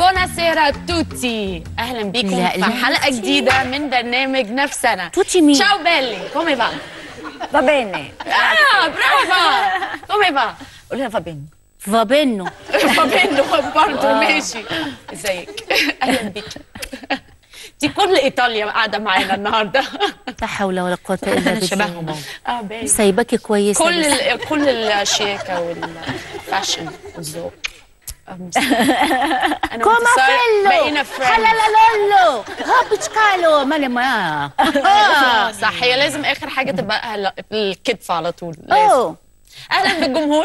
Buonasera tutti اهلا بيكم لا، في لا، حلقه tutti. جديده من برنامج نفسنا Tutti مين؟ Ciao belli come va? Va bene. Ah, brava! Come va? قولها va bene. فابينو Va bene برضه ماشي ازيك؟ اهلا بيكي دي كل ايطاليا قاعده معانا النهارده لا حول ولا قوة الا بالله شبههم اهو اه باين سايباكي كويسة كل بس. ال... كل الشياكه والفاشن والذوق انا كوما وانتصار فيلو بقينا فريند حلالالولو هابتشكالو مالي ما اه صح هي لازم اخر حاجه تبقى هلا الكتف على طول لازم اوه اهلا بالجمهور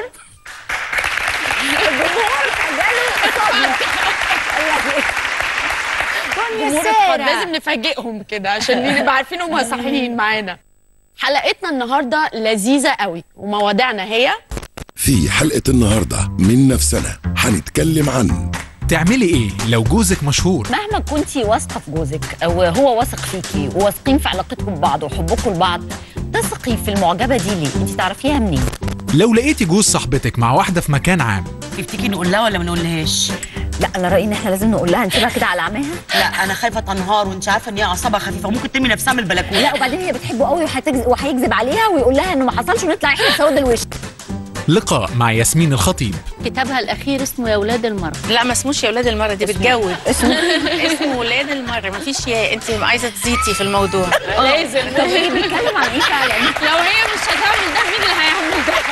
جمهور الفض لازم نفاجئهم كده عشان نبقى عارفين هم صحيين معانا حلقتنا النهارده لذيذه قوي ومواضيعنا هي في حلقة النهاردة من نفسنا هنتكلم عن تعملي ايه لو جوزك مشهور مهما كنتي واثقه في جوزك وهو واثق فيكي وواثقين في علاقتكم ببعض وحبكم لبعض تثقي في المعجبه دي ليه؟ انت تعرفيها منين؟ لو لقيتي جوز صاحبتك مع واحده في مكان عام تفتكري نقول لها ولا ما نقولهاش؟ لا انا رايي ان احنا لازم نقول لها نسيبها كده على عماها لا انا خايفه تنهار وانت عارفه ان هي اعصابها خفيفه وممكن ترمي نفسها من البلكونه لا وبعدين هي بتحبه قوي وهتجز- وهيكذب عليها ويقول لها انه ما حصلش ونطلع احنا سود الوش لقاء مع ياسمين الخطيب كتابها الأخير اسمه يا ولاد المرة لا ما اسموش يا ولاد المرة دي بتجود اسمه اسمه ولاد المرة ما فيش يا انت عايزة تزيتي في الموضوع لازم طب هي بيتكلم عن ايه فعلا؟ لو هي مش هتعمل ده مين اللي هيعمل ده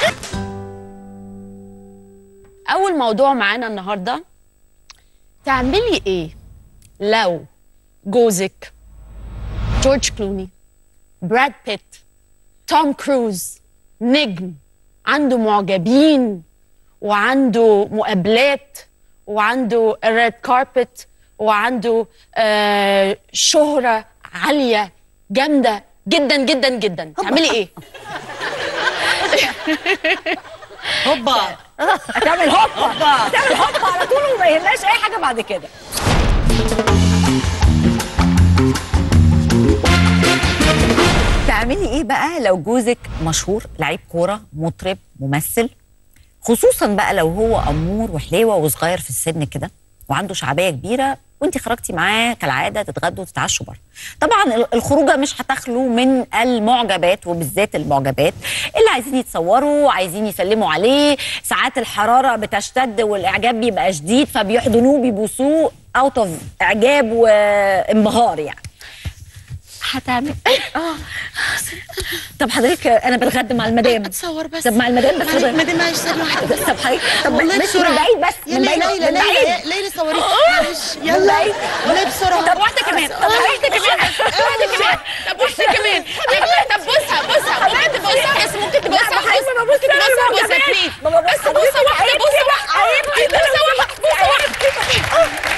اول موضوع معانا النهارده تعملي ايه لو جوزك جورج كلوني براد بيت توم كروز نجم عنده معجبين وعنده مقابلات وعنده ريد كاربت وعنده آه شهرة عالية جامدة جدا جدا جدا تعملي ايه؟ هوبا هتعمل هوبا هتعمل هوبا على طول وما يهمهاش اي حاجه بعد كده تعملي ايه بقى لو جوزك مشهور لعيب كوره مطرب ممثل خصوصا بقى لو هو امور وحليوه وصغير في السن كده وعنده شعبيه كبيره وانت خرجتي معاه كالعاده تتغدوا وتتعشوا بره طبعا ال- الخروجه مش هتخلو من المعجبات وبالذات المعجبات اللي عايزين يتصوروا عايزين يسلموا عليه ساعات الحراره بتشتد والاعجاب بيبقى شديد فبيحضنوه بيبوسوه اوت اوف اعجاب وانبهار يعني هتعمل اه طب حضرتك انا بتغدى مع المدام اتصور بس طب مع المدام بس ما دام معلش ثانية واحدة بس طب حضرتك طب والله بس بسرعة. من بعيد بس يا من بعيد ليلى من ليلى بعيد ليلى صوري معلش يلا والله بسرعة طب واحده كمان طب واحده كمان واحده كمان طب واحدة كمان طب بصها بصها ممكن تبصها بس ممكن تبصها بص ممكن تبصها بصها بليز بس بصة واحدة بصة واحدة حبيبتي بصة واحدة بصة واحدة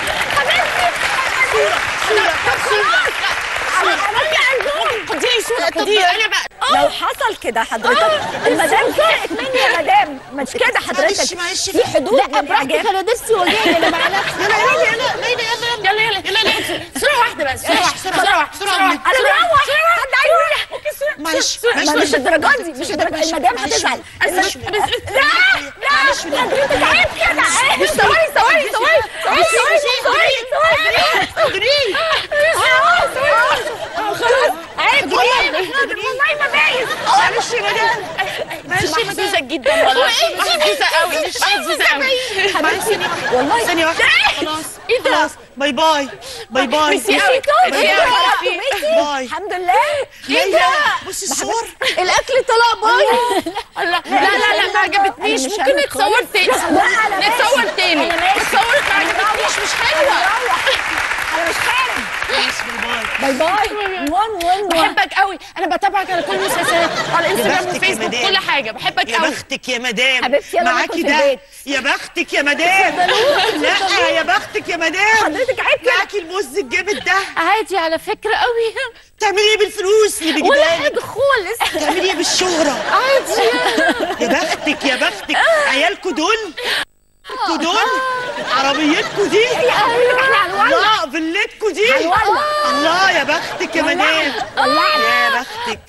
خدي لي صورة خدي انا بقى لو حصل كده حضرتك المدام فرقت مني يا مدام مش كده معلش حضرتك معلش في حدود للاعجاب انا نفسي وجعني انا مع نفسي يلا يلا يلا يلا يلا يلا يلا يلا صورة واحدة بس صورة واحدة صورة واحدة صورة واحدة انا بروح حد عايز معلش ما مش الدرجات دي مش الدرجات المدام هتزعل معلش لا لا حضرتك عيب كده عيب ثواني ثواني ثواني ثواني ثواني ثواني خلاص عيب عيب والله ما باين معلش يا مدام مش محظوظة جدا والله محظوظة قوي مش محظوظة قوي معلش ثانية واحدة والله ثانية واحدة خلاص ايه ده؟ خلاص باي باي باي باي ميرسي قوي ميرسي قوي باي الحمد لله ليلى بصي الصور الاكل طلع بايظ لا لا لا لا ما عجبتنيش أنا مش ممكن هعمل نتصور خالص. تاني لا، أنا ماشي. نتصور تاني أنا ماشي. نتصور ما عجبتنيش مش حلوة انا مش خارج باي باي باي باي وان وان وان بحبك قوي انا بتابعك على كل المسلسلات على انستجرام بختك يا وفيسبوك مدام. كل حاجه بحبك يا قوي بختك يا مدام حبيبتي، يلا معاكي ناكل في ده البيت. يا بختك يا مدام لا يا بختك يا مدام حضرتك عيب كده معاكي الموز الجامد ده عادي على فكرة قوي تعملي ايه بالفلوس اللي ولا بيجيبها لك حاجة خالص تعملي ايه بالشهرة عادي يا بختك يا بختك عيالكوا دول انتوا دول عربيتكوا دي احنا هنولع الله فيلتكوا دي هنولع الله يا بختك يا مدام يا بختك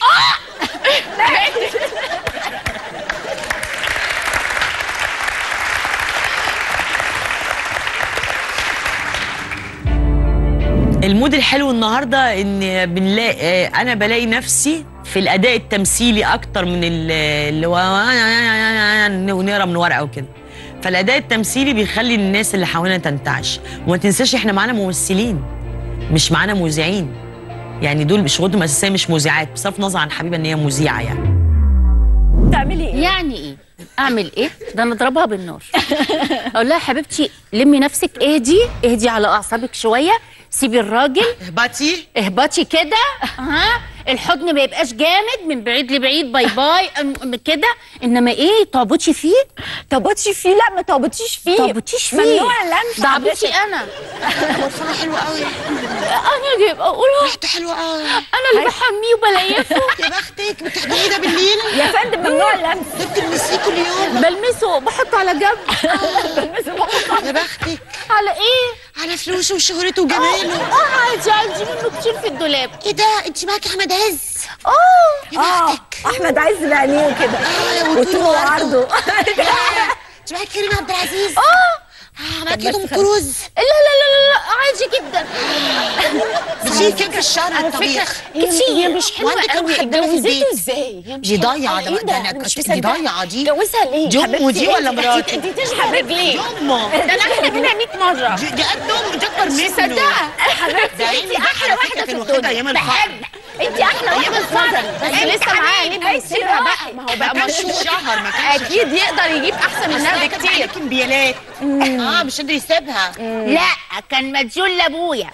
المود الحلو النهارده ان بنلاقي انا بلاقي نفسي في الاداء التمثيلي اكتر من ال- اللي هو ونقرا من ورقه وكده فالاداء التمثيلي بيخلي الناس اللي حوالينا تنتعش وما تنساش احنا معانا ممثلين مش معانا مذيعين يعني دول شغلتهم الاساسيه مش مذيعات بصرف نظر عن حبيبه ان هي مذيعه يعني تعملي ايه يعني ايه اعمل ايه ده انا اضربها بالنار اقول لها يا حبيبتي لمي نفسك اهدي اهدي على اعصابك شويه سيبي الراجل اهبطي اهبطي كده ها الحضن ما يبقاش جامد من بعيد لبعيد باي باي أم- كده انما ايه تعبطي فيه تابوتش فيه لا ما تابوتيش فيه تعبطيش فيه ممنوع اللمس ده عبطي انا فرحه حلوه قوي انا اللي يبقى اقولها ريحته حلوه قوي انا اللي بحميه وبليفه يا بختك بتحضري ده بالليل يا فندم ممنوع اللمس ده بتلمسيه كل يوم بلمسه بحطه على جنب يا بختك على ايه على فلوسه وشهرته وجماله اه عادي عندي منه كتير في الدولاب ايه ده انت معاكي احمد عز اه يا اه بختك احمد عايز بعينيه كده آه، وطوله وعرضه انت معاكي كريم عبد العزيز اه اه معاكي توم كروز لا لا لا لا, لا عادي جدا بتشيل كام في الشهر على الطبيخ فكره هي مش حلوه وعندك كام قوي خدامة في البيت؟ اتجوزته ازاي هي مش دي حلوة. ضايعة ده- إيه ده أنا مش كنت- مصدقة. دي ضايعة دي. جوزها ليه دي أمه دي ولا مراته؟ دي تشبه رجليه يما ده انا احلى منها 100 مره دي دي قد امه دي اكبر منه مصدقه ده عيني ده على فكره كان واخدها ايام الفقر انت احلى واحده في نظري بس لسه معاه ليه بيسيبها بقى ما هو بقى ما كانش مشهور شهر ما كانش اكيد يقدر يجيب احسن منها بكتير كمبيالات اه مش قادر يسيبها لا كان مديون لابويا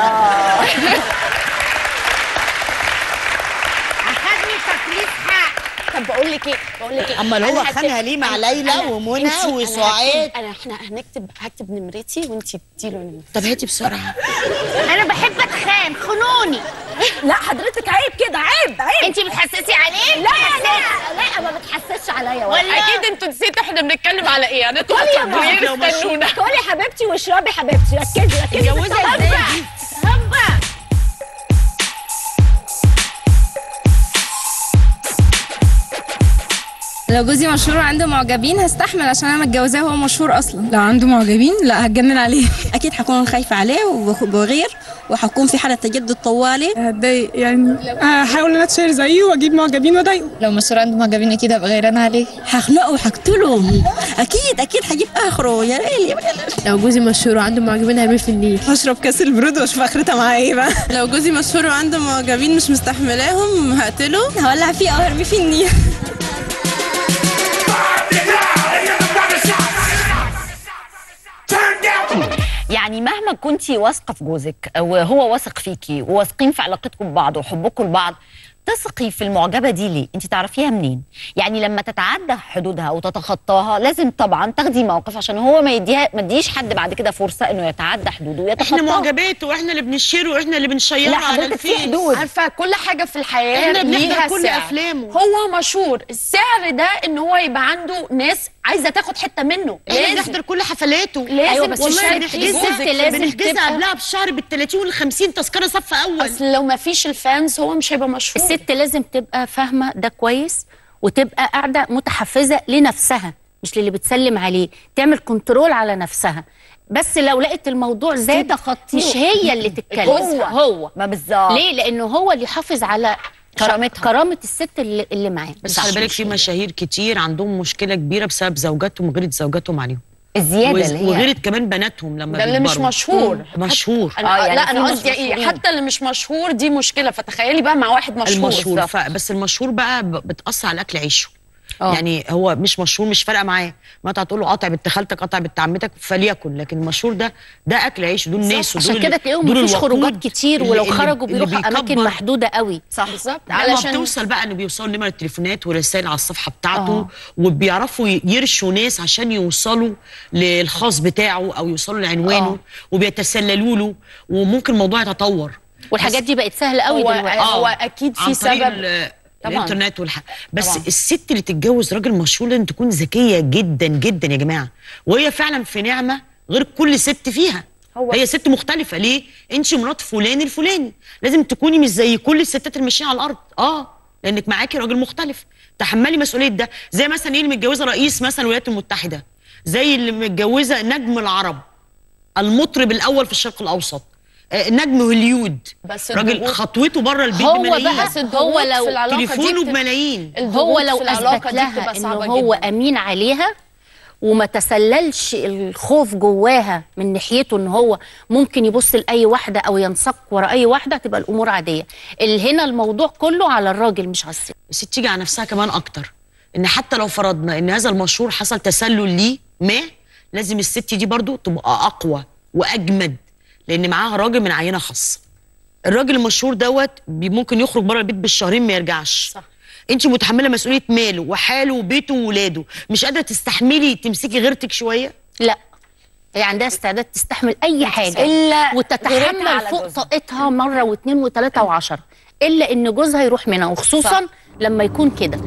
اخدني تكليف حق طب بقول لك ايه بقول لك ايه أما اللي هو أنا هكتب- خانها ليه مع ليلى أنا- ومنى إنتي- أنا وسعاد؟ هكتب- انا احنا هنكتب هكتب نمرتي وانت تديله نمرتي طب هاتي بسرعه انا بحب اتخان خنوني لا حضرتك عيب كده عيب عيب انت بتحسسي عليه لا لا لا ما بتحسسش عليا ولا اكيد انتوا نسيتوا احنا بنتكلم على ايه هنطلع كلي يا تصوير ماما. استنونا كلي حبيبتي واشربي حبيبتي ركزي ركزي اتجوزها ازاي دي هبه لو جوزي مشهور وعنده معجبين هستحمل عشان انا متجوزاه وهو مشهور اصلا لو عنده معجبين لا هتجنن عليه اكيد هكون خايفه عليه وبغير وهكون في حاله تجدد طوالي هتضايق يعني هحاول ان انا اتشير زيه واجيب معجبين واضايقه لو مشهور عنده معجبين اكيد هبقى غيران عليه هخنقه وهقتله اكيد اكيد هجيب اخره يا ليل يا ليل لو جوزي مشهور وعنده معجبين هرميه في النيل هشرب كاس البرود واشوف اخرتها معايا ايه بقى لو جوزي مشهور وعنده معجبين مش مستحملاهم هقتله هولع فيه او هرميه في النيل يعني مهما كنتي واثقه في جوزك وهو واثق فيكي وواثقين في علاقتكم ببعض وحبكم لبعض تثقي في المعجبه دي ليه؟ انت تعرفيها منين؟ يعني لما تتعدى حدودها وتتخطاها لازم طبعا تاخدي موقف عشان هو ما يديها ما يديش حد بعد كده فرصه انه يتعدى حدوده احنا ويتخطاها معجبات واحنا اللي بنشيره واحنا اللي بنشيره لا على حضرتك في الفيس حدود عارفه كل حاجه في الحياه احنا بنحضر ليها كل سعر. أفلامه. هو مشهور السعر ده ان هو يبقى عنده ناس عايزه تاخد حته منه احنا لازم بنحضر كل حفلاته لازم أيوة، بس والله الشرط بنحجزها الست لازم بنحجزها تبقى- قبلها بشهر بال 30 وال 50 تذكره صف اول اصل لو ما فيش الفانز هو مش هيبقى مشهور الست لازم تبقى فاهمه ده كويس وتبقى قاعده متحفزه لنفسها مش للي بتسلم عليه تعمل كنترول على نفسها بس لو لقت الموضوع زاد تخطيه. مش هي اللي تتكلم هو. هو ما بالظبط ليه لانه هو اللي يحافظ على كرامتها. كرامه الست اللي, اللي معاه بس خلي بالك في مشاهير كتير عندهم مشكله كبيره بسبب زوجاتهم وغيرة زوجاتهم عليهم الزياده وز- اللي هي وغيرة كمان بناتهم لما ده اللي مش بيكبروا. مشهور مشهور أنا آه، يعني لا في انا مش قصدي ايه مشهورين. حتى اللي مش مشهور دي مشكله فتخيلي بقى مع واحد مشهور المشهور ف... بس المشهور بقى ب- بتاثر على اكل عيشه آه. يعني هو مش مشهور مش فارقه معاه ما انت هتقول له قطع بنت خالتك قطع بنت عمتك فليكن لكن المشهور ده ده اكل عيشه دول ناس ودول عشان كده اللي- تلاقيهم دول مفيش الوقود خروجات كتير اللي- ولو اللي- خرجوا اللي بيروحوا اماكن بيكبر. محدوده قوي صح بالظبط علشان علشان بتوصل بقى انه بيوصلوا نمر التليفونات ورسائل على الصفحه بتاعته وبيعرفوا ي- يرشوا ناس عشان يوصلوا للخاص بتاعه او يوصلوا لعنوانه آه. وبيتسللوا له وممكن الموضوع يتطور والحاجات دي بقت سهله قوي هو دلوقتي هو اكيد عن في طريق سبب ال- طبعاً. الانترنت والح... بس طبعاً. الست اللي تتجوز راجل مشهور لازم تكون ذكيه جدا جدا يا جماعه وهي فعلا في نعمه غير كل ست فيها هو- هي ست مختلفه ليه انت مرات فلان الفلاني لازم تكوني مش زي كل الستات اللي ماشيين على الارض اه لانك معاكي راجل مختلف تحملي مسؤوليه ده زي مثلا ايه اللي متجوزه رئيس مثلا الولايات المتحده زي اللي متجوزه نجم العرب المطرب الاول في الشرق الاوسط آه، نجم هوليود بس راجل الضغوط- خطوته بره البيت هو بملايين بقى بس هو الضغوط لو في العلاقة دي تليفونه بت- بملايين هو الضغوط لو في العلاقة اثبت دي لها بتبقى ان صعبة هو جداً. امين عليها وما تسللش الخوف جواها من ناحيته ان هو ممكن يبص لاي واحده او ينسق ورا اي واحده تبقى الامور عاديه اللي هنا الموضوع كله على الراجل مش على الست بس تيجي على نفسها كمان اكتر ان حتى لو فرضنا ان هذا المشهور حصل تسلل ليه ما لازم الست دي برضو تبقى اقوى واجمد لان معاها راجل من عينه خاصه الراجل المشهور دوت بي- ممكن يخرج بره البيت بالشهرين ما يرجعش صح. انت متحمله مسؤوليه ماله وحاله وبيته وولاده مش قادره تستحملي تمسكي غيرتك شويه لا هي عندها استعداد تستحمل اي حاجه إلا غيرتها وتتحمل على فوق جوزها. طاقتها مره واثنين وثلاثه وعشرة الا ان جوزها يروح منها وخصوصا صح. لما يكون كده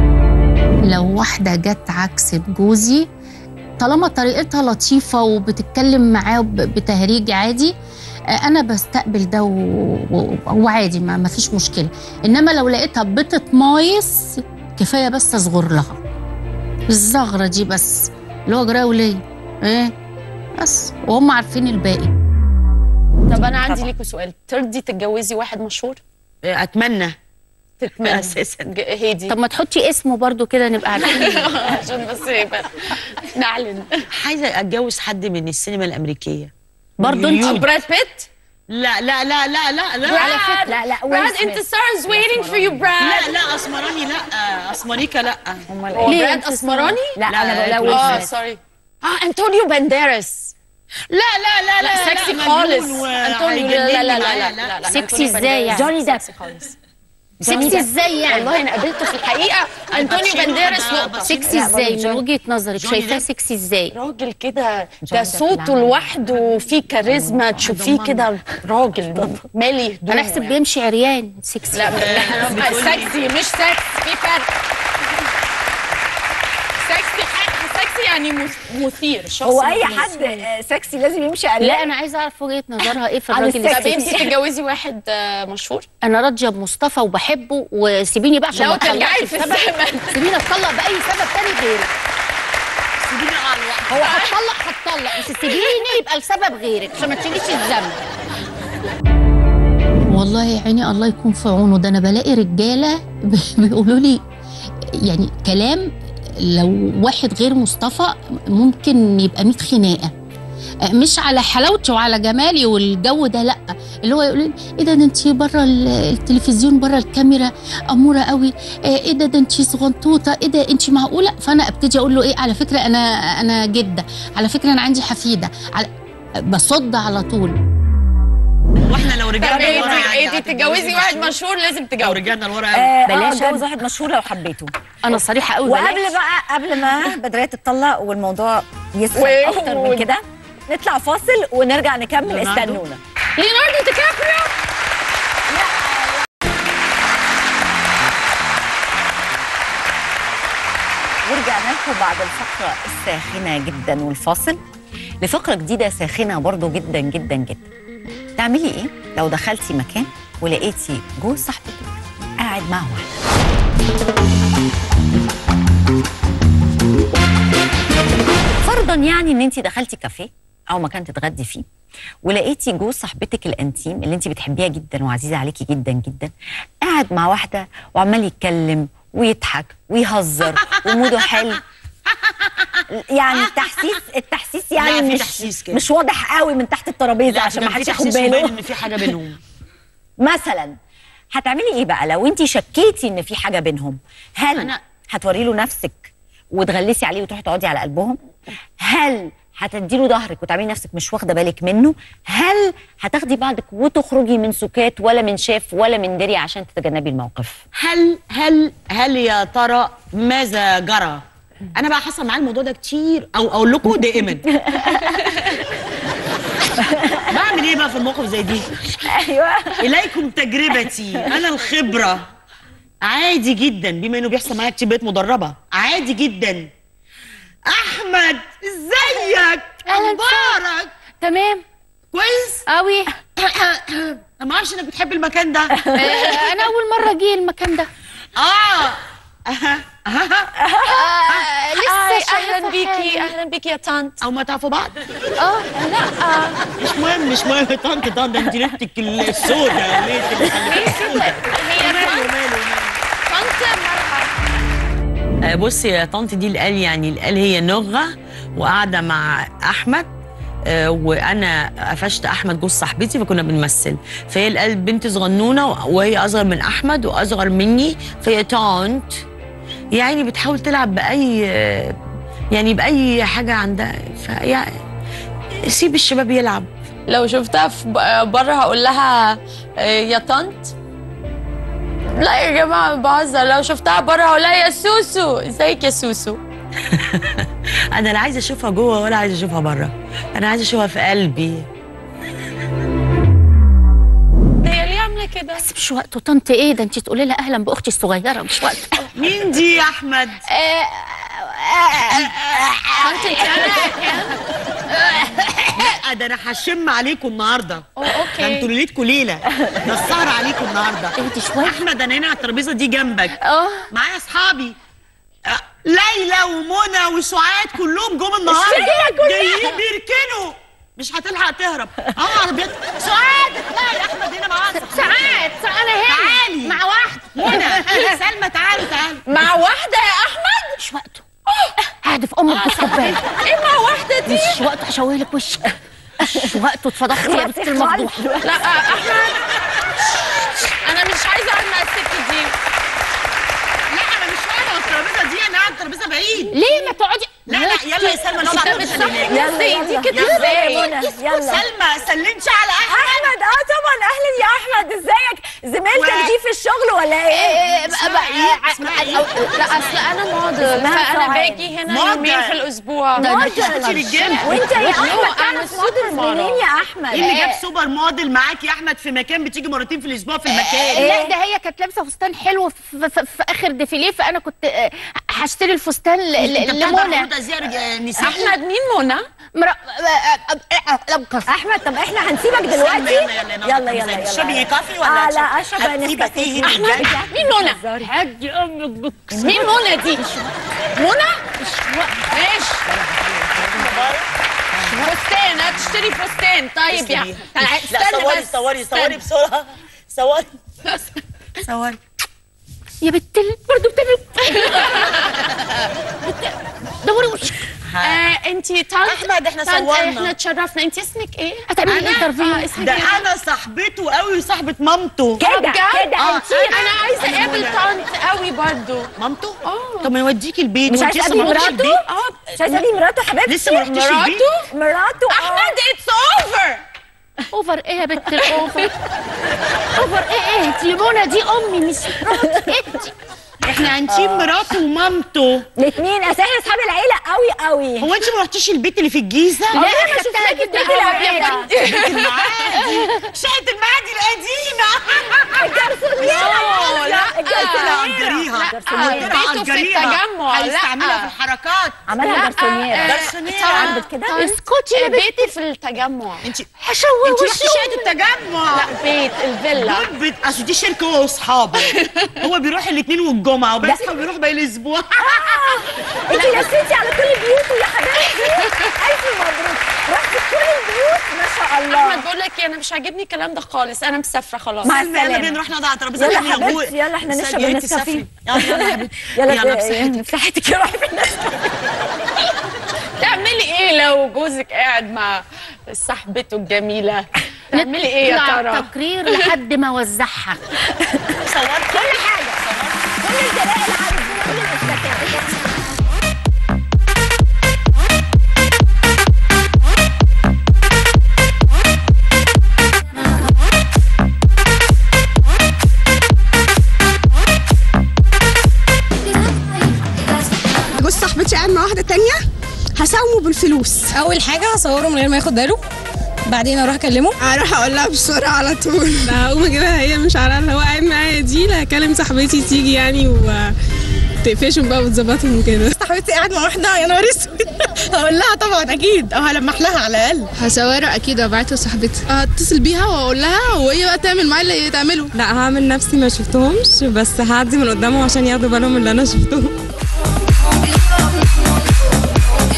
لو واحده جت عكس جوزي طالما طريقتها لطيفه وبتتكلم معاه ب- بتهريج عادي آه، انا بستقبل ده و- و- وعادي ما ما فيش مشكله انما لو لقيتها بتتمايص كفايه بس اصغر لها الزغره دي بس اللي هو جرايه وليه ايه بس وهم عارفين الباقي طب انا عندي ليكوا سؤال ترضي تتجوزي واحد مشهور آه، اتمنى تتمنى أساساً. ج- هادي طب ما تحطي اسمه برضو كده نبقى عارفين عشان بس يبقى نعلن عايزه اتجوز حد من السينما الامريكيه برضو انت هوليود. براد بيت لا لا لا لا لا لا على فكرة لا لا براد انت stars waiting for you براد لا لا اسمراني لا اسمريكا لا امال هو ايه براد أنت اسمراني لا لا، انا لا، بقول اه لك سوري اه انطونيو بانديراس لا لا لا لا سكسي مجنون خالص و- انطونيو لا لا لا لا هيجنني لا معايا، لا لا سكسي أنطونيو إزاي بانديراس يعني؟ جوني ديب. سكسي خالص سكسي ازاي يعني والله انا قابلته في الحقيقه انطونيو الباتشينو بانديراس ده نقطه بس- سكسي لا، ازاي برضو من جوني- وجهه نظرك جوني شايفاه ديب. سكسي ازاي راجل كده ده جوني صوته ديب لوحده فيه كاريزما تشوفيه كده راجل مالي هدومه انا احسب يعني. بيمشي عريان سكسي لا لا احنا سكسي مش سكس في فرق سكسي حق- سكسي يعني مث- مثير شخص هو اي مثير. حد آه، سكسي لازم يمشي عليه لا انا عايزه اعرف وجهه نظرها ايه في عن الراجل السكسي. طب انت السكسي تتجوزي واحد آه، مشهور انا راضيه بمصطفى وبحبه وسيبيني بقى عشان لو ما ترجعي اتطلقش في بسبب الزمن سيبيني اتطلق باي سبب تاني غيرك سيبيني على الوقت هو هتطلق هتطلق بس سيبيني يبقى لسبب غيرك عشان ما تشيليش الذنب والله يا عيني الله يكون في عونه ده انا بلاقي رجاله بيقولوا لي يعني كلام لو واحد غير مصطفى ممكن يبقى 100 خناقه مش على حلاوتي وعلى جمالي والجو ده لا اللي هو يقول لي ايه ده ده انت بره التلفزيون بره الكاميرا اموره قوي ايه ده ده انت صغنطوطه ايه ده انت معقوله فانا ابتدي اقول له ايه على فكره انا انا جده على فكره انا عندي حفيده على بصد على طول واحنا لو طب رجعنا ايه لورا دي يعني ايه دي تتجوزي واحد مشهور؟ مشهور لازم لو تتجوزي رجعنا لورا قوي آه، بلاش اه اتجوز واحد مشهور لو حبيته انا صريحه قوي وقبل بلاش. بقى قبل ما بدرية تطلق والموضوع يسخن و- اكتر من كده نطلع فاصل ونرجع نكمل ليوناردو؟ استنونا ليوناردو دي كابريو ورجعنا لكم بعد الفقرة الساخنة جدا والفاصل لفقرة جديدة ساخنة برضو جدا جدا جدا تعملي ايه لو دخلتي مكان ولقيتي جوز صاحبتك قاعد مع واحدة فرضا يعني ان انت دخلتي كافيه او مكان تتغدي فيه ولقيتي جوز صاحبتك الانتيم اللي انت بتحبيها جدا وعزيزه عليكي جدا جدا قاعد مع واحده وعمال يتكلم ويضحك ويهزر وموده حلو يعني التحسيس التحسيس يعني لا، في مش تحسيس كده. مش واضح قوي من تحت الترابيزه عشان ما حدش ياخد باله ان في حاجه بينهم مثلا هتعملي ايه بقى لو انت شكيتي ان في حاجه بينهم هل أنا- هتوري له نفسك وتغلسي عليه وتروحي تقعدي على قلبهم هل هتدي له ظهرك وتعملي نفسك مش واخده بالك منه هل هتاخدي بعضك وتخرجي من سكات ولا من شاف ولا من دري عشان تتجنبي الموقف هل هل هل يا ترى ماذا جرى؟ انا بقى حصل معايا الموضوع ده كتير او اقول لكم دائما بعمل ايه بقى في المواقف زي دي؟ ايوه اليكم تجربتي انا الخبره عادي جدا بما انه بيحصل معايا كتير بقيت مدربه عادي جدا احمد ازيك أهلاً اخبارك تمام كويس قوي انا ما اعرفش انك بتحب المكان ده انا اول مره اجي المكان ده اه آه لسه هاي، شايفة أهلاً بيكي اهلا بيكي يا طنط او ما تعرفوا بعض اه لا مش مهم مش مهم طنط طنط ده انت ريحتك السوداء ليه اللي خليك هي طنط طنط مرحبا آه، بصي يا طنط دي القال يعني القال هي نغة وقاعدة مع أحمد آه، وانا قفشت احمد جوز صاحبتي فكنا بنمثل فهي القال بنت صغنونه وهي اصغر من احمد واصغر مني فهي طنط يعني بتحاول تلعب باي آه، يعني باي حاجه عندها فيعني سيب الشباب يلعب لو شفتها في بره هقول لها آه، يا طنط لا يا جماعه بهزر لو شفتها بره هقول لها يا سوسو ازيك يا سوسو انا لا عايزه اشوفها جوه ولا عايزه اشوفها بره انا عايزه اشوفها في قلبي هي ليه عامله كده بس مش وقته طنط ايه ده انت تقولي لها اهلا باختي الصغيره مش وقته مين دي يا احمد طنط انت لا ده انا هشم عليكم النهارده أوه، أوكي. ده انتوا ليلتكم ليله ده السهر عليكم النهارده اهدي شويه احمد انا هنا على الترابيزه دي جنبك اه معايا اصحابي آه، ليلى ومنى وسعاد كلهم جم النهارده جايين بيركنوا مش هتلحق تهرب اه عربيات سعاد اطلعي احمد هنا معاها ساعات انا هنا تعالي مع واحده منى سلمى تعالوا تعالوا مع واحده يا احمد مش وقته قاعد في امك بالكوبايه ايه مع واحده دي مش وقته هشوهلك وشك مش وقته اتفضحتي يا بنت المفضوحه لا احمد انا مش عايزه اقعد مع الست دي لا انا مش قاعده على الترابيزه دي انا قاعده على الترابيزه بعيد ليه ما تقعدي لا لا يلا يا سلمى نقعد على انت الترابيزه بتصحي هناك. الناس زي دي كده يلا يا ازاي منى يلا سلمى سلمتش على احمد احمد اه طبعا اهلا يا احمد ازيك زميلتك و- دي في الشغل ولا ايه لا اصل انا موديل اسمها فانا سعاد. باجي هنا موديل. يومين في الاسبوع موديل. رجاله وانت يا احمد انا تعرف السوبر موديلز منين موديل يا احمد ايه اللي جاب سوبر موديل معاك يا احمد في مكان بتيجي مرتين في الاسبوع في المكان لا ده هي كانت لابسه فستان حلو في, في, في اخر ديفيليه فانا كنت آه، هشتري الفستان ل- انت ل- بتحضر لمنى عروض ازياء رج- نسائي احمد مين منى مرا... آه، آه، آه، آه، لبكس. احمد طب احنا هنسيبك دلوقتي يلا يلا يلا يلا تشربي كافي ولا اه لا اشرب هتسيبك نسكافيه ايه هنا احمد مين منى هدي امك بك مين منى دي منى ماشي فستان هتشتري فستان طيب يا تعال- لا استنى صوري بس صوري صوري استنى. بسرعه صوري صوري يا بنت ال- برضه بتعمل دوري وشك آه انتي طنط أحمد، إحنا طنط، صورنا. احنا اتشرفنا انتي اسمك ايه؟ هتعملي أنا؟ انترفيو آه اسمك ده ايه؟ انا صاحبته قوي وصاحبه مامته كده بجد؟ كده آه، انت انا عايزه اقابل طنط قوي برضو مامته اه طب ما نوديكي البيت مش وانت عايزه لسه اقابل ما رحتش مراته البيت مش عايزه اقابل مراته حبيبتي لسه ما رحتش البيت مراته؟ مراته آه. احمد اتس اوفر اوفر ايه يا بنت الاوفر اوفر ايه ايه انت منى دي امي مش مراتي انت احنا هنسيب مراته ومامته الاثنين اصل احنا اصحاب العيله قوي قوي هو انت ما رحتيش البيت اللي في الجيزه عمري ما شفتك البيت العيله بيت المعادي شقه المعادي القديمه الجرسونيره لا انا اجريها بيته في التجمع هيستعملها في لا الحركات عملها جرسونيره جرسونيره عندك كده اسكتي يا بنت بيتي في التجمع انت هشوه انت رحتي وشك شقه التجمع لا بيت الفيلا دول بيت اصل دي شركه هو واصحابه هو بيروح الاثنين والجمعه وبس هو بيروح باقي الاسبوع انت لفيتي على كل بيوته يا حبيبتي الف مبروك رحتي كل البيوت ما شاء الله احمد بقول لك إيه، انا مش عاجبني الكلام ده خالص انا مسافره خلاص مع يلا السلامه بينا نروح نقعد على الترابيزه يلا نعمل حبيبتي، غوي. يلا احنا بس نشرب يا ريت النسكافيه. تسافري. يلا يلا يا حبيبتي يلا يلا ب- بصحتك بصحتك روحي في الناس تعملي ايه لو جوزك قاعد مع صاحبته الجميله تعملي ايه يا نطلع ترى تقرير لحد ما وزعها صورت كل حاجه كل الدلائل عايزين كل الاثباتات جوز صاحبتي قاعد مع واحده تانية هساومه بالفلوس اول حاجه هصوره من غير ما ياخد باله بعدين اروح اكلمه اروح اقول لها بسرعه على طول هقوم اجيبها هي مش عارفه اللي هو قاعد معايا دي لا هكلم صاحبتي تيجي يعني و تقفشهم بقى وتظبطهم وكده صاحبتي قاعد مع واحده يا نهار اسود هقول لها طبعا اكيد او هلمح لها على الاقل هصوره اكيد وابعته لصاحبتي هتصل بيها واقول لها وهي بقى تعمل معايا اللي تعمله لا هعمل نفسي ما شفتهمش بس هعدي من قدامهم عشان ياخدوا بالهم اللي انا شفتهم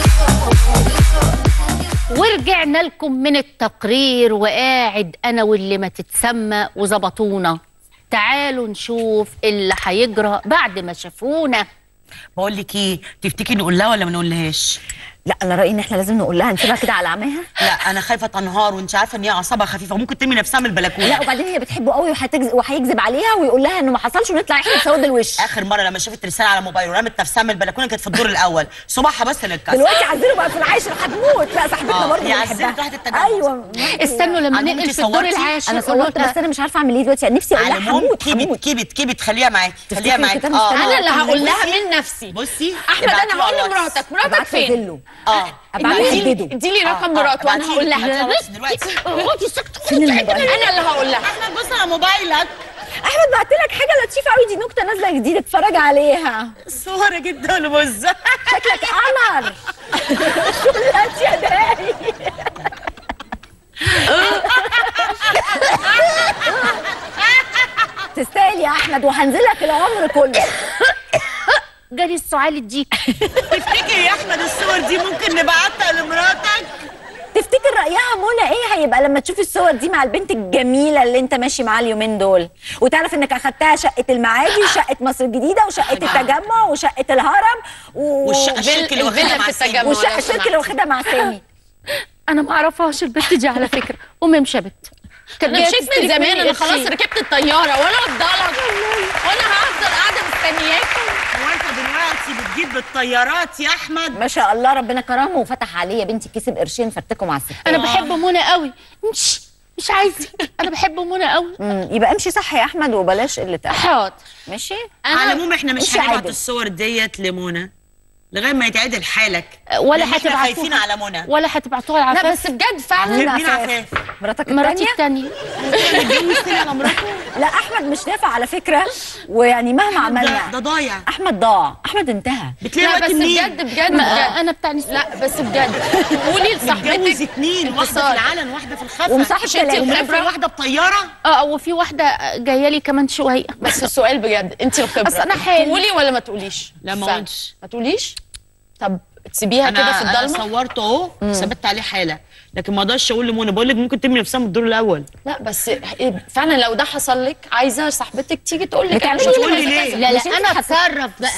ورجعنا لكم من التقرير وقاعد انا واللي ما تتسمى وظبطونا تعالوا نشوف اللي هيجرى بعد ما شافونا بقول لك ايه تفتكري نقول لها ولا ما نقولهاش لا انا رايي ان احنا لازم نقول لها نسيبها كده على عماها لا انا خايفه تنهار وانت عارفه ان هي اعصابها خفيفه ممكن ترمي نفسها من البلكونه لا وبعدين هي بتحبه قوي وهتجز- وهيكذب عليها ويقول لها انه ما حصلش ونطلع احنا بسود الوش اخر مره لما شافت رساله على موبايل ورمت نفسها من البلكونه كانت في الدور الاول صباحها بس اللي اتكسر دلوقتي عزيزه بقى في العاشر هتموت لا صاحبتنا آه، برضه هي بنحبها. عزلت واحد التجمع. ايوه استنوا لما عندهم ننقل انتي في الدور صورتي؟ العاشر انا قولوا صورت لها. بس انا مش عارفه اعمل ايه دلوقتي نفسي اقول على لها العموم هموت كبت هموت كبت كبت خليها معاكي خليها تفتكري معاكي كده مستنية انا اللي هقول لها بصي- من نفسي بصي احمد انا ابعتيله هقول على الواتس. لمراتك مراتك ابعتها فين له اه ابعتها اديلي له اديلي رقم مراته وانا هقول لها ابعتيله دلوقتي اقعدي سكت فين الموبايل؟ انا اللي هقول لها احمد بص على موبايلك احمد بعت لك حاجه لطيفه قوي دي نكته نازله جديده اتفرج عليها صورة جدا لبزة شكلك قمر شلات يا داري تستاهل يا احمد وهنزل لك العمر كله جالي السعال الديك تفتكري يا احمد الصور دي ممكن نبعتها لمراتك تفتكر رايها منى ايه هيبقى لما تشوف الصور دي مع البنت الجميله اللي انت ماشي معاها اليومين دول وتعرف انك اخدتها شقه المعادي وشقه مصر الجديده وشقه التجمع وشقه الهرم و... والشقه الشركه اللي الفيلا واخدها في مع سامي. التجمع. والشقه لو الشركه اللي واخدها مع سامي انا ما اعرفهاش البت دي على فكره امي مشبت كانت انا جاية مشيت من تستلف زمان مني انا خلاص قرشين. ركبت الطياره وانا افضلك وانا هفضل قاعده مستنياكم هو انت دلوقتي بتجيب بالطيارات يا احمد ما شاء الله ربنا كرمه وفتح عليه يا بنتي كسب قرشين فرتكوا مع الستات انا بحب منى قوي مش مش عايزه انا بحب منى قوي مم، يبقى امشي صح يا احمد وبلاش قله ادب حاضر ماشي على العموم احنا مش مش هنبعت عادل. الصور ديت لمنى لغايه ما يتعدل حالك ولا لأن احنا هتبعتوها خايفين على منى ولا هتبعتوها على لا عفاف بس بجد فعلا مين عفاف. عفاف مراتك مراتي التانية التانية على مراته لا احمد مش نافع على فكره ويعني مهما ده, ده عملنا ضايع احمد ضاع احمد انتهى بتلاقي لا وقت بس منين بجد بجد ما بجد انا بتاع نساء لا بس بجد قولي متجوز لصاحبتك اتنين واحده في انتصار. العلن واحده في الخفا ومصاحب مش انت تلاتة. ومرافق واحده بطياره اه وفي واحده جايه لي كمان شويه بس السؤال بجد انت الخبره أصل أنا حامل. تقولي ولا ما تقوليش لا، ما سهل. قلتش. ما تقوليش طب تسيبيها كده في انا الضلمه انا صورته اهو ثبت عليه حاله لكن ما اقدرش اقول لمنى بقول لك ممكن ترمي نفسها من الدور الاول لا بس فعلا لو ده حصل لك عايزه صاحبتك تيجي تقول لك بتعملي انا شفت تقولي كذا ليه؟ كذا. لا لا مش انت انا هت- اتصرف بقى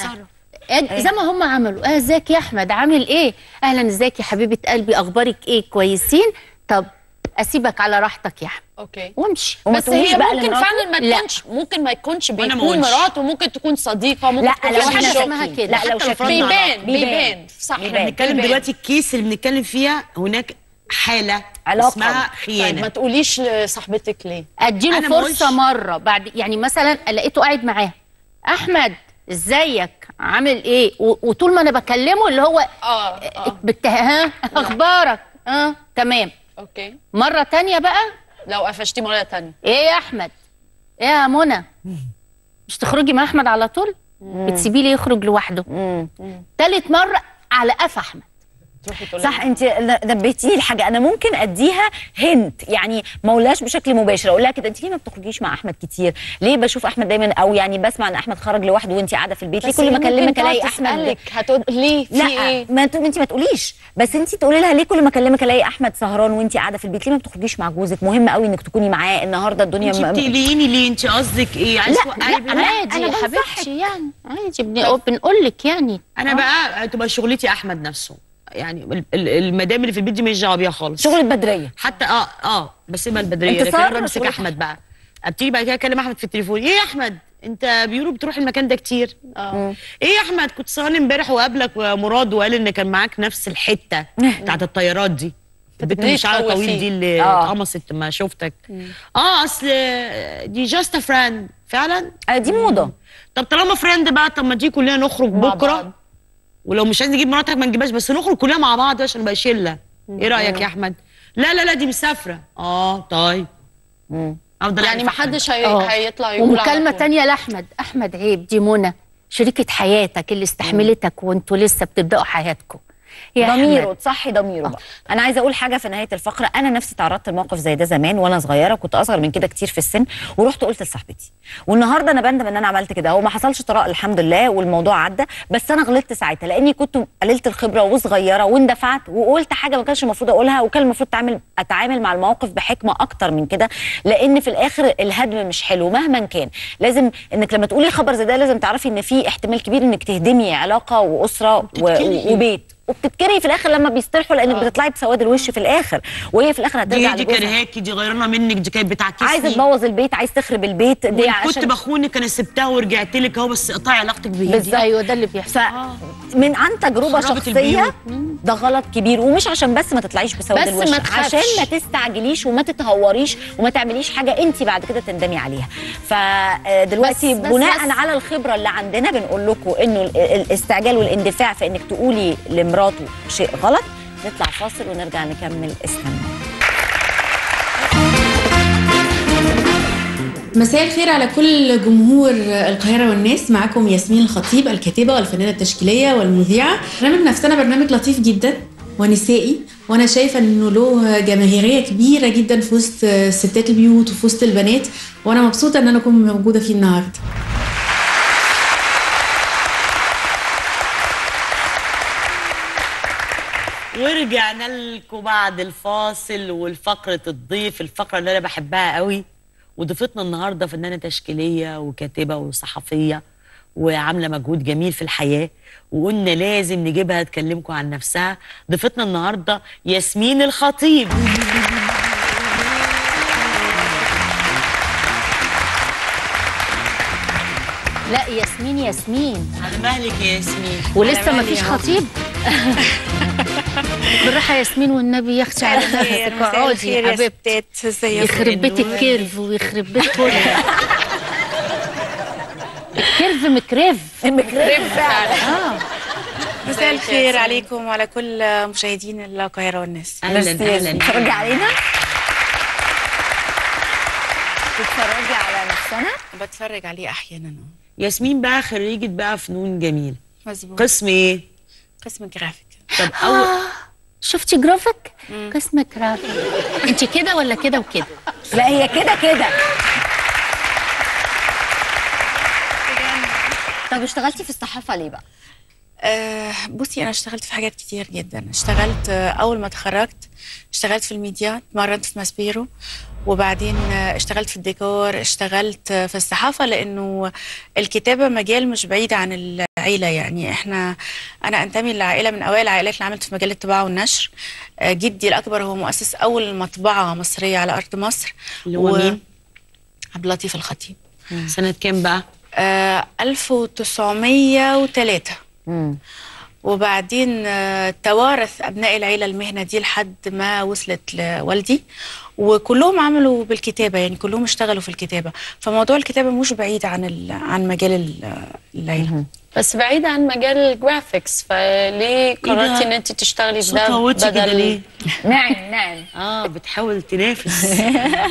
أد- زي ما هم عملوا اه ازيك يا احمد عامل ايه اهلا ازيك يا حبيبه قلبي اخبارك ايه كويسين طب اسيبك على راحتك يا احمد اوكي وامشي وما بس تقوليش هي بقى ممكن لمراته؟ فعلا ما لا. تكونش ممكن ما يكونش وأنا ما بيكون قلتش. مراته ممكن تكون صديقه ممكن لا، تكون لو في احنا حد اسمها شوكي. كده. لا لو حتى لو شاكين فرضنا بيبان بيبان. بيبان صح بيبان. احنا بنتكلم بيبان. دلوقتي الكيس اللي بنتكلم فيها هناك حاله علاقة. اسمها طيب ما خيانه تقوليش لصاحبتك ليه اديله أنا ما فرصه قلتش. مره بعد يعني مثلا لقيته قاعد معاه احمد ازيك عامل ايه و- وطول ما انا بكلمه اللي هو اه اه بت... ها اخبارك اه تمام اوكي مره تانية بقى لو قفشتي مره تانية ايه يا احمد ايه يا منى مش تخرجي مع احمد على طول بتسيبيه ليه يخرج لوحده تالت مره على قفا احمد تروحي تقولي صح انت نبهتيني لحاجه انا ممكن اديها هنت يعني ما اقولهاش بشكل مباشر اقول لها كده انت ليه ما بتخرجيش مع احمد كتير ليه بشوف احمد دايما او يعني بسمع ان احمد خرج لوحده وانت قاعده في البيت ليه كل ما اكلمك الاقي احمد هتقول ليه في لا ايه ما انت انت ما تقوليش بس انت تقولي لها ليه كل ما اكلمك الاقي احمد سهران وانت قاعده في البيت ليه ما بتخرجيش مع جوزك مهم قوي انك تكوني معاه النهارده الدنيا انت م- بتقلقيني ليه انت قصدك ايه عايز لا، توقعي لا، بينا؟ عادي أنا يا بنصحك. حبيبتي يعني عادي بن... بنقول لك يعني انا بقى تبقى شغلتي احمد نفسه يعني ال- ال- المدام اللي في البيت دي مش دعوه بيها خالص شغل البدريه حتى اه اه بسيبها البدريه لكن انتصار انا بمسك شغلك احمد بقى ابتدي بعد كده اكلم احمد في التليفون ايه يا احمد انت بيقولوا بتروح المكان ده كتير اه ايه يا احمد كنت سهران امبارح وقابلك مراد وقال ان كان معاك نفس الحته بتاعت الطيارات دي البنت اللي ليه شعرها تخوفيه؟ طويل دي اللي آه. اتقمصت ما شفتك اه اصل دي جاست فريند فعلا آه، دي موضه طب طالما فريند بقى طب ما تيجي كلنا نخرج مع بكره بعض. ولو مش عايز نجيب مراتك ما نجيبهاش بس نخرج كلنا مع بعض عشان نبقى شله ايه رايك يا احمد لا لا لا دي مسافره اه طيب افضل يعني ما أعرف أحمد. حدش هي... آه. هيطلع يقول على ومكالمه طول. تانية لاحمد احمد عيب دي منى شريكه حياتك اللي استحملتك وانتوا لسه بتبداوا حياتكم يا ضميره أحمد. تصحي ضميره بقى انا عايزه اقول حاجه في نهايه الفقره انا نفسي تعرضت لموقف زي ده زمان وانا صغيره كنت اصغر من كده كتير في السن ورحت قلت لصاحبتي والنهارده انا بندم ان انا عملت كده هو ما حصلش طلاق الحمد لله والموضوع عدى بس انا غلطت ساعتها لاني كنت قليله الخبره وصغيره واندفعت وقلت حاجه ما كانش المفروض اقولها وكان المفروض تعمل اتعامل مع الموقف بحكمه اكتر من كده لان في الاخر الهدم مش حلو مهما كان لازم انك لما تقولي خبر زي ده لازم تعرفي ان في احتمال كبير انك تهدمي علاقه واسره و- وبتتكرهي. وبيت وبتتكرهي في الاخر لما بيصطلحوا لانك بتطلعي بسواد الوش في الاخر وهي في الاخر هترجع دي دي لجوزها كرهاكي دي غيرانه منك دي كانت بتعكسني عايزه تبوظ البيت عايز تخرب البيت دي كنت عشان بخونك انا سبتها ورجعت لك اهو بس قطعي علاقتك بيها بالظبط. ايوه ده اللي بيحصل من عن تجربه خربت شخصيه ده غلط كبير ومش عشان بس ما تطلعيش بسواد بس الوش ما تخافش. عشان ما تستعجليش وما تتهوريش وما تعمليش حاجه انت بعد كده تندمي عليها فدلوقتي بس- بس- بناء بس. على الخبره اللي عندنا بنقول لكم انه ال- ال- الاستعجال والاندفاع في انك تقولي لمراته شيء غلط نطلع فاصل ونرجع نكمل استنى مساء الخير على كل جمهور القاهرة والناس معاكم ياسمين الخطيب الكاتبة والفنانة التشكيلية والمذيعة برنامج نفسنا برنامج لطيف جدا ونسائي وانا شايفه انه له جماهيريه كبيره جدا في وسط ستات البيوت وفي وسط البنات وانا مبسوطه ان انا اكون موجوده فيه النهارده ورجعنا لكم بعد الفاصل والفقرة الضيف الفقرة اللي أنا بحبها قوي وضيفتنا النهاردة فنانة تشكيلية وكاتبة وصحفية وعاملة مجهود جميل في الحياة وقلنا لازم نجيبها تكلمكم عن نفسها ضيفتنا النهاردة ياسمين الخطيب لا ياسمين ياسمين على مهلك يا ياسمين ولسه على ما مهلي فيش أهو. خطيب بالراحه ياسمين والنبي يخشى على نفسك اقعدي يا حبيبتي يخرب بيت الكيرف ويخرب بيت كل الكيرف مكرف مكرف اه مساء الخير عليكم وعلى كل مشاهدين القاهرة والناس أهلا أهلا تتفرجي علينا تتفرجي على نفسنا بتفرج عليه أحيانا ياسمين بقى خريجة بقى فنون جميلة مظبوط قسم إيه؟ قسم جرافيك طب أول شفتي جرافيك قسم جرافيك انت كده ولا كده وكده لا هي كده كده طب اشتغلتي في الصحافه ليه بقى آه بصي انا اشتغلت في حاجات كتير جدا اشتغلت آه اول ما اتخرجت اشتغلت في الميديا اتمرنت في ماسبيرو وبعدين آه اشتغلت في الديكور اشتغلت آه في الصحافه لانه الكتابه مجال مش بعيد عن العيله يعني احنا انا انتمي لعائله من اوائل العائلات اللي عملت في مجال الطباعه والنشر آه جدي الاكبر هو مؤسس اول مطبعه مصريه على ارض مصر اللي هو مين؟ عبد اللطيف الخطيب سنة كام بقى؟ آه 1903 وبعدين آه، توارث ابناء العيله المهنه دي لحد ما وصلت لوالدي وكلهم عملوا بالكتابه يعني كلهم اشتغلوا في الكتابه فموضوع الكتابه مش بعيد عن ال- عن مجال ال- العيله بس بعيدة عن مجال الجرافيكس فليه قررتي ان انت تشتغلي في ده صوتي كده بدل ليه؟ نعم نعم اه بتحاول تنافس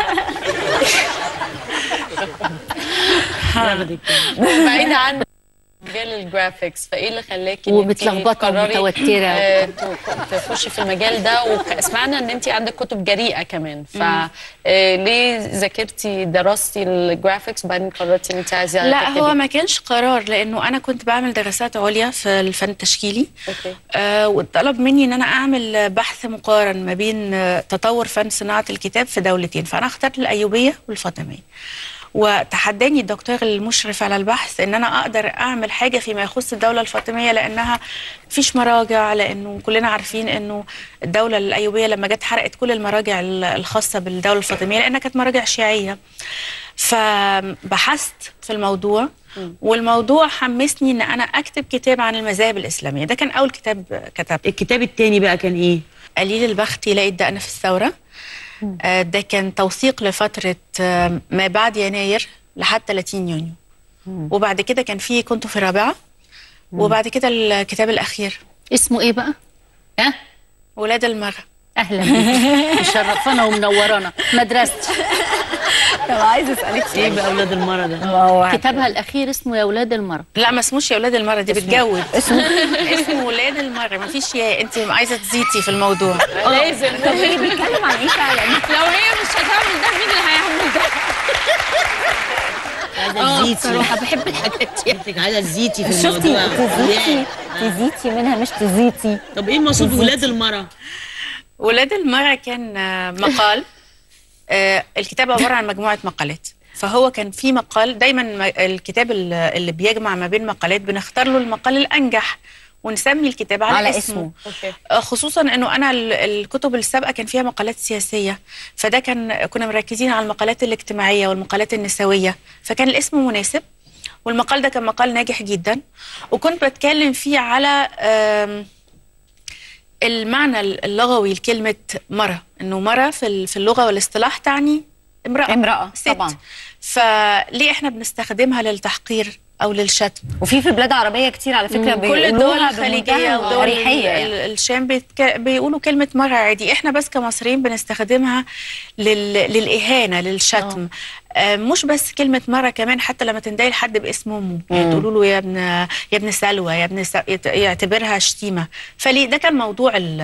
ياخدك بعيدة عن مجال الجرافيكس فايه اللي خلاكي إن أنتي ومتلخبطة تقرري، ومتوترة. آه، ت- تخشي في المجال ده وسمعنا ان انت عندك كتب جريئة كمان فليه ذاكرتي درستي الجرافيكس وبعدين قررتي ان انت عايزة لا تكتبي؟ هو ما كانش قرار لانه انا كنت بعمل دراسات عليا في الفن التشكيلي اوكي آه وطلب مني ان انا اعمل بحث مقارن ما بين آه، تطور فن صناعه الكتاب في دولتين فانا اخترت الايوبيه والفاطميه وتحداني الدكتور المشرف على البحث ان انا اقدر اعمل حاجه فيما يخص الدوله الفاطميه لانها مفيش مراجع لانه كلنا عارفين انه الدوله الايوبيه لما جت حرقت كل المراجع ال- الخاصه بالدوله الفاطميه لانها كانت مراجع شيعيه فبحثت في الموضوع والموضوع حمسني ان انا اكتب كتاب عن المذاهب الاسلاميه ده كان اول كتاب كتبته الكتاب التاني بقى كان ايه قليل البخت يلاقي الدقن في الثوره آه، ده كان توثيق لفتره آه، ما بعد يناير لحد 30 يونيو وبعد كده كان في كنت في رابعه وبعد كده الكتاب الاخير اسمه ايه بقى؟ ها؟ ولاد المرأة اهلا بيك مشرفانا ومنورانا مدرستي طب عايز اسالك ايه بقى اولاد المره ده ما هو كتابها الاخير اسمه يا ولاد المرأة لا ما اسموش يا ولاد المره دي بتجود اسمه اسمه ولاد المره ما فيش يا انت عايزه تزيتي في الموضوع لازم طب هي بيتكلم عن ايه فعلا؟ لو هي مش هتعمل ده مين اللي هيعمل ده؟ عايزه تزيتي بصراحة بحب الحاجات دي انت عايزه تزيتي في شفتي الموضوع تزيتي تزيتي منها مش تزيتي طب ايه المقصود بولاد المرأة؟ ولاد المرأة كان آه، مقال آه، الكتاب عبارة عن مجموعة مقالات فهو كان في مقال دايما ما- الكتاب ال- اللي بيجمع ما بين مقالات بنختار له المقال الأنجح ونسمي الكتاب على, على اسمه, اسمه. اوكي آه، خصوصا انه انا ال- الكتب السابقه كان فيها مقالات سياسيه فده كان كنا مركزين على المقالات الاجتماعيه والمقالات النسويه فكان الاسم مناسب والمقال ده كان مقال ناجح جدا وكنت بتكلم فيه على آم، المعنى اللغوي لكلمه مرة انه مرة في ال- في اللغه والاصطلاح تعني امراه امرأة ست طبعا فليه احنا بنستخدمها للتحقير او للشتم وفي في بلاد عربية كتير على فكرة كل الدول بيقولوها الخليجيه بمنتهى ودول الأريحية ال- يعني. ال- الشام بيتك... بيقولوا كلمه مره عادي احنا بس كمصريين بنستخدمها لل... للاهانه للشتم آه مش بس كلمه مره كمان حتى لما تندهي لحد باسم امه يعني تقولوا له يا ابن يا ابن سلوى يا ابن س... يت- يعتبرها شتيمه فليه ده كان موضوع ال-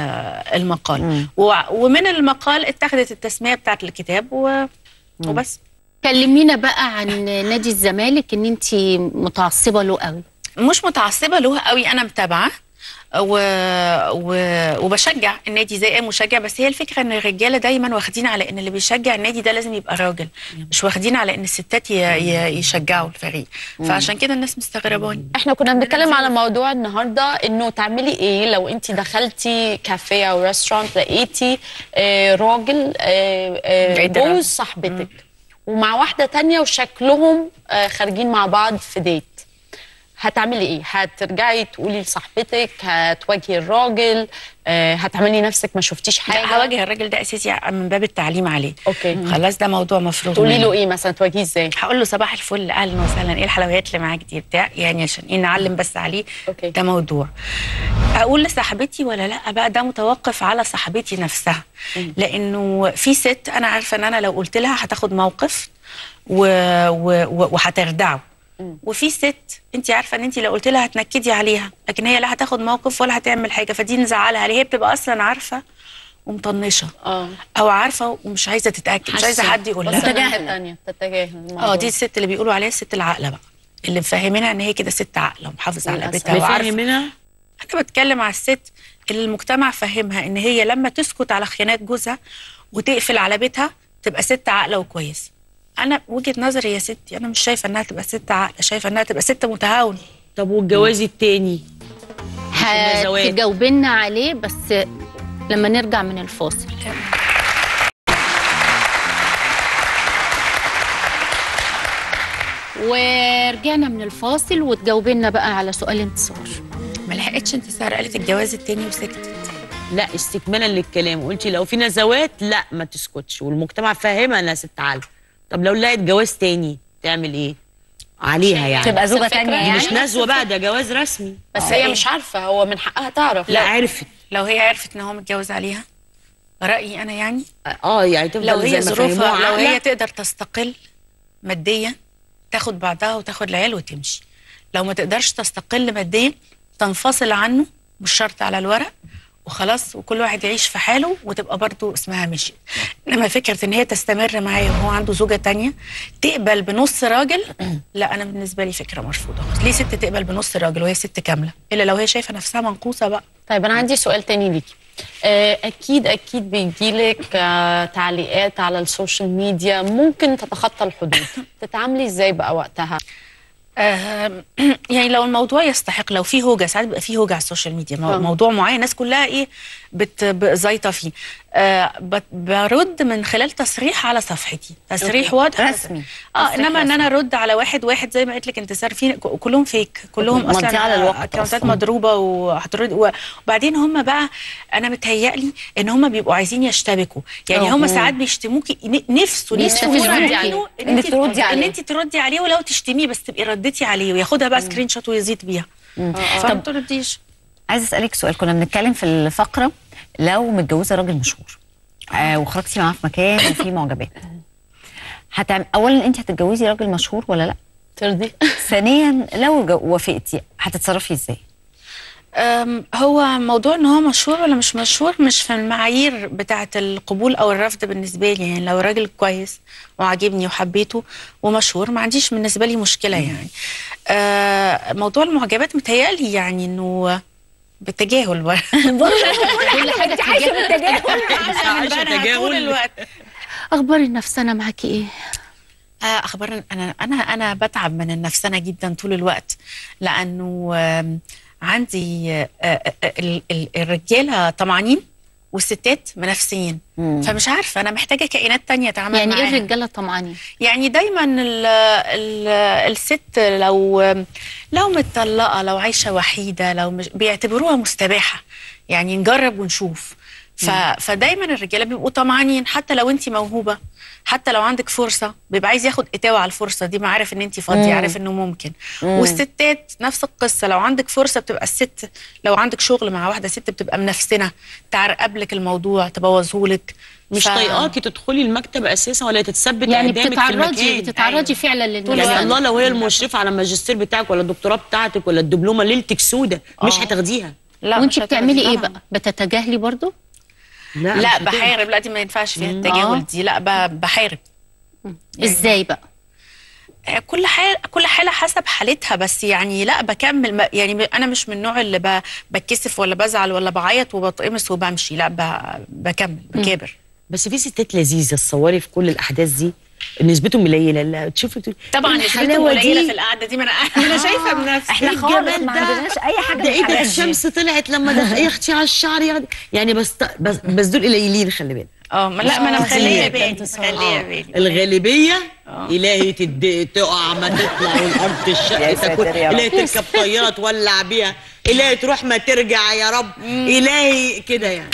المقال و... ومن المقال اتخذت التسميه بتاعت الكتاب و... وبس كلمينا بقى عن نادي الزمالك ان انت متعصبة له قوي مش متعصبه له قوي انا متابعه و... و... وبشجع النادي زي اي مشجع بس هي الفكره ان الرجاله دايما واخدين على ان اللي بيشجع النادي ده لازم يبقى راجل مش واخدين على ان الستات ي... ي... يشجعوا الفريق فعشان كده الناس مستغرباني احنا كنا بنتكلم على موضوع النهارده انه تعملي ايه لو انت دخلتي كافيه او ريستورانت لقيتي آه، راجل آه، آه، بعيد الرأي. جوز صاحبتك ومع واحده تانية وشكلهم آه، خارجين مع بعض في ديت هتعملي ايه؟ هترجعي تقولي لصاحبتك هتواجهي الراجل آه، هتعملي نفسك ما شفتيش حاجه لا هواجه الراجل ده اساسي من باب التعليم عليه اوكي خلاص ده موضوع مفروغ تقولي منه. له ايه مثلا تواجهيه ازاي؟ هقول له صباح الفل اهلا وسهلا ايه الحلويات اللي معاك دي بتاع يعني عشان ايه نعلم بس عليه أوكي. ده موضوع اقول لصاحبتي ولا لا بقى ده متوقف على صاحبتي نفسها لانه في ست انا عارفه ان انا لو قلت لها هتاخد موقف و... و... و... وهتردعه وفي ست انت عارفه ان انت لو قلت لها هتنكدي عليها لكن هي لا هتاخد موقف ولا هتعمل حاجه فدي نزعلها ليه هي بتبقى اصلا عارفه ومطنشه اه او عارفه ومش عايزه تتاكد مش عايزه حاسة. حد يقول بس لها الناحيه الثانيه تتجاهل الموضوع. اه دي الست اللي بيقولوا عليها الست العاقله بقى اللي مفهمينها ان هي كده ست عاقله ومحافظه على للأسف. بيتها وعارفه بيفهمنا انا بتكلم على الست اللي المجتمع فهمها ان هي لما تسكت على خيانات جوزها وتقفل على بيتها تبقى ست عاقله وكويس انا وجهه نظري يا ستي انا مش شايفه انها تبقى ست عاقله شايفه انها تبقى ست متهاونه طب والجواز التاني النزوات. هتجاوبنا عليه بس لما نرجع من الفاصل ورجعنا من الفاصل وتجاوبنا بقى على سؤال انتصار ما لحقتش انتصار قالت الجواز التاني وسكتت لا استكمالا للكلام قلتي لو في نزوات لا ما تسكتش والمجتمع فاهمها انها ست عالم طب لو لقت جواز تاني تعمل ايه عليها يعني تبقى زوجة الفكرة تانية دي يعني مش نزوه بقى ده جواز رسمي بس هي مش عارفه هو من حقها تعرف لا عرفت لو هي عرفت ان هو متجوز عليها رايي انا يعني اه يعني تفضل لو زي هي ما ظروفها فهموها لو عاقلة. هي تقدر تستقل ماديا تاخد بعضها وتاخد العيال وتمشي لو ما تقدرش تستقل ماديا تنفصل عنه مش شرط على الورق وخلاص وكل واحد يعيش في حاله وتبقى برضو اسمها مشيت انما فكره ان هي تستمر معاه وهو عنده زوجه تانية تقبل بنص راجل لا انا بالنسبه لي فكره مرفوضه ليه ست تقبل بنص راجل وهي ست كامله الا لو هي شايفه نفسها منقوصه بقى طيب انا عندي سؤال تاني ليكي آه، اكيد اكيد بيجيلك آه، تعليقات على السوشيال ميديا ممكن تتخطى الحدود تتعاملي ازاي بقى وقتها آم، يعني لو الموضوع يستحق لو في هوجه ساعات بيبقى في هوجه على السوشيال ميديا مو- آه. موضوع معين الناس كلها ايه بت ب- زايطه فيه آه بت- برد من خلال تصريح على صفحتي تصريح أوكي. واضح رسمي. اه تصريح انما ان رسمي. انا ارد على واحد واحد زي ما قلت لك انتصار في ك- كلهم فيك كلهم مضيعة اصلا للوقت اكونتات أصلاً. مضروبه وهترد و- وبعدين هم بقى انا متهيألي ان هم بيبقوا عايزين يشتبكوا يعني آه. هم ساعات بيشتموكي ن- نفسه نفسه نفسه يقولوا تردي عنه عليه. ان إنك انت تردي ان عليه. انت تردي عليه ولو تشتميه بس تبقي رديتي عليه وياخدها بقى سكرين شوت ويزيد بيها فما ترديش عايزه اسالك سؤال كنا بنتكلم في الفقره لو متجوزه راجل مشهور آه وخرجتي معاه في مكان وفي معجبات هتعمل اولا انت هتتجوزي راجل مشهور ولا لا ترضي ثانيا لو جو- وافقتي هتتصرفي ازاي أم، هو موضوع ان هو مشهور ولا مش مشهور مش في المعايير بتاعه القبول او الرفض بالنسبه لي يعني لو راجل كويس وعاجبني وحبيته ومشهور ما عنديش بالنسبه لي مشكله يعني آه، موضوع المعجبات متهيألي يعني انه بالتجاهل برضه كل حاجه تجاهل عشان بنها طول الوقت اخبار النفسانه معاكي ايه آه، اخبار انا انا انا بتعب من النفسنه جدا طول الوقت لانه آم، عندي آه، آه، آه، ال- ال- الرجاله طمعانين والستات منافسين فمش عارفه انا محتاجه كائنات تانية اتعامل يعني ايه معاها الرجاله طمعانين يعني دايما ال ال الست لو لو متطلقه لو عايشه وحيده لو مش بيعتبروها مستباحه يعني نجرب ونشوف ف فدايما الرجاله بيبقوا طمعانين حتى لو انت موهوبه حتى لو عندك فرصه بيبقى عايز ياخد اتاوه على الفرصه دي ما عارف ان انت فاضيه مم. عارف انه ممكن مم. والستات نفس القصه لو عندك فرصه بتبقى الست لو عندك شغل مع واحده ست بتبقى منفسنه تعرقب لك الموضوع تبوظهولك مش ف- طايقاكي تدخلي المكتب اساسا ولا تتثبت يعني قدامك في بتتعرضي المكان. بتتعرضي فعلا يعني للنفسانه الله لو هي المشرفه على الماجستير بتاعك ولا الدكتوراه بتاعتك ولا الدبلومه ليلتك سودة مش آه. هتاخديها لا وانت مش بتعملي ايه هتاخديها. بقى بتتجاهلي برضو لا, لا مش هتقدر. بحارب لا دي ما ينفعش فيها مم. التجاهل آه. دي لا ب- بحارب ازاي بقى آه، كل حاله كل حاله حسب حالتها بس يعني لا بكمل ما- يعني م- انا مش من النوع اللي ب- بتكسف ولا بزعل ولا بعيط وبتقمص وبمشي لا ب- بكمل بكابر بس في ستات لذيذه تصوري في كل الاحداث دي نسبتهم قليله لا تشوفي تقولي طبعا إيه نسبتهم الحلاوة قليله دي؟ في القعده دي ما انا انا شايفه بنفسي احنا إيه خالص الجمال ما ده؟ عندناش اي حاجه ده من ايه ده الحاجات دي. الشمس طلعت لما ده يا اختي على الشعر يا يعني بس بس, بس دول قليلين خلي بالك اه ما- لا ما انا آه، مخليه كتير. بالي مخليه آه. بالي الغالبيه الهي تد... تقع ما تطلع والارض تشق يا ساتر تاكل يا رب. الهي تركب طياره تولع بيها الهي تروح ما ترجع يا رب الهي كده يعني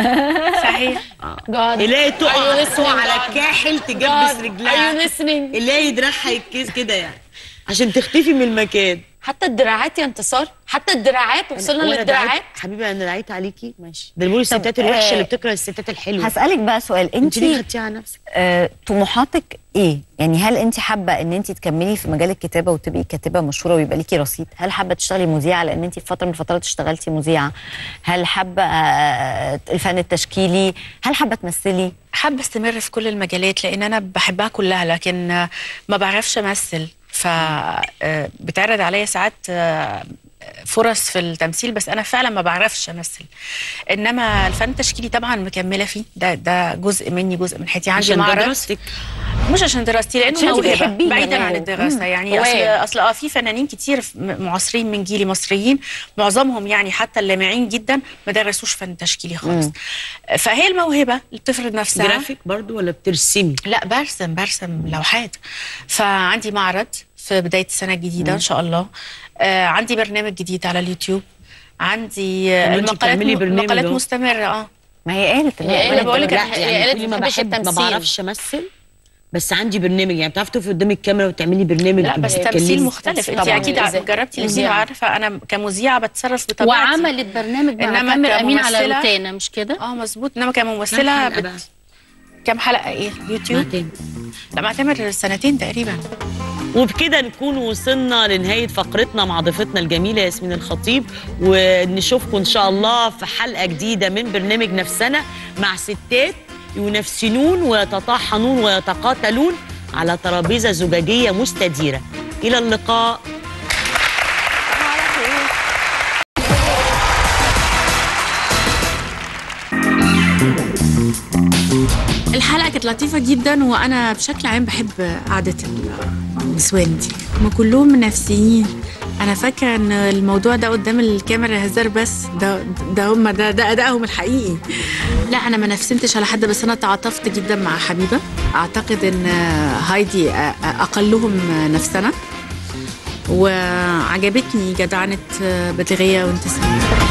صحيح الهي تقع Are you listening, تقع على God? الكاحل تجبس God, رجلها are you listening? الهي دراعها يتكيس كده يعني عشان تختفي من المكان حتى الدراعات يا انتصار حتى الدراعات وصلنا وأنا للدراعات دعيت- حبيبي انا دعيت عليكي ماشي ده بيقولوا الستات الوحشه آه، اللي بتكره الستات الحلوه هسألك بقى سؤال انت انت ليه خدتيها على نفسك آه، طموحاتك ايه؟ يعني هل انت حابه ان انت تكملي في مجال الكتابه وتبقي كاتبه مشهوره ويبقى ليكي رصيد؟ هل حابه تشتغلي مذيعه لان انت في فتره من الفترات اشتغلتي مذيعه؟ هل حابه آه، الفن التشكيلي؟ هل حابه تمثلي؟ حابه استمر في كل المجالات لان انا بحبها كلها لكن آه، ما بعرفش امثل ف آه، بتعرض عليا ساعات آه، فرص في التمثيل بس انا فعلا ما بعرفش امثل انما الفن التشكيلي طبعا مكمله فيه ده ده جزء مني جزء من حياتي عندي عشان معرض دراستك مش عشان دراستي لانه عشان انت موهبه بتحبيه بعيدا كمان. عن الدراسه مم. يعني اصل هواية. اصل اه في فنانين كتير ف- م- معاصرين من جيلي مصريين معظمهم يعني حتى اللامعين جدا ما درسوش فن تشكيلي خالص فهي الموهبه اللي بتفرض نفسها جرافيك برضو ولا بترسمي لا برسم برسم لوحات فعندي معرض في بدايه السنه الجديده ان شاء الله آه عندي برنامج جديد على اليوتيوب عندي آه، طب ما انت المقالات بتعملي برنامج المقالات اهو. مستمره اه ما هي قالت هي قالت أنا بقول لك لا، أنا- هي قالت كل ما ما بتحبش بحب ما التمثيل بعرفش امثل بس عندي برنامج يعني بتعرفي تقفي قدام الكاميرا وتعملي برنامج لا بس وتتكلمي. تمثيل مختلف انت طبعاً. اكيد إزاي؟ جربتي الاثنين مذيعة. وعارفه انا كمذيعه بتصرف بطبيعتي وعملت برنامج مع إنما تامر امين على كممثلة- روتانا مش كده اه مظبوط انما كم كممثله حلقة بت... بقى؟ كم حلقه ايه يوتيوب مع تامر. لا مع تامر سنتين تقريبا وبكده نكون وصلنا لنهاية فقرتنا مع ضيفتنا الجميلة ياسمين الخطيب ونشوفكم إن شاء الله في حلقة جديدة من برنامج نفسنا مع ستات ينفسنون ويتطاحنون ويتقاتلون على ترابيزة زجاجية مستديرة إلى اللقاء الحلقة كانت لطيفة جدا وأنا بشكل عام بحب قعدة النسوان دي هما كلهم نفسيين أنا فاكرة إن الموضوع ده قدام الكاميرا هزار بس ده ده هما ده ده أدائهم الحقيقي لا أنا ما نفسنتش على حد بس أنا تعاطفت جدا مع حبيبة أعتقد إن هايدي أقلهم نفسنا وعجبتني جدعنة بدرية وانتساب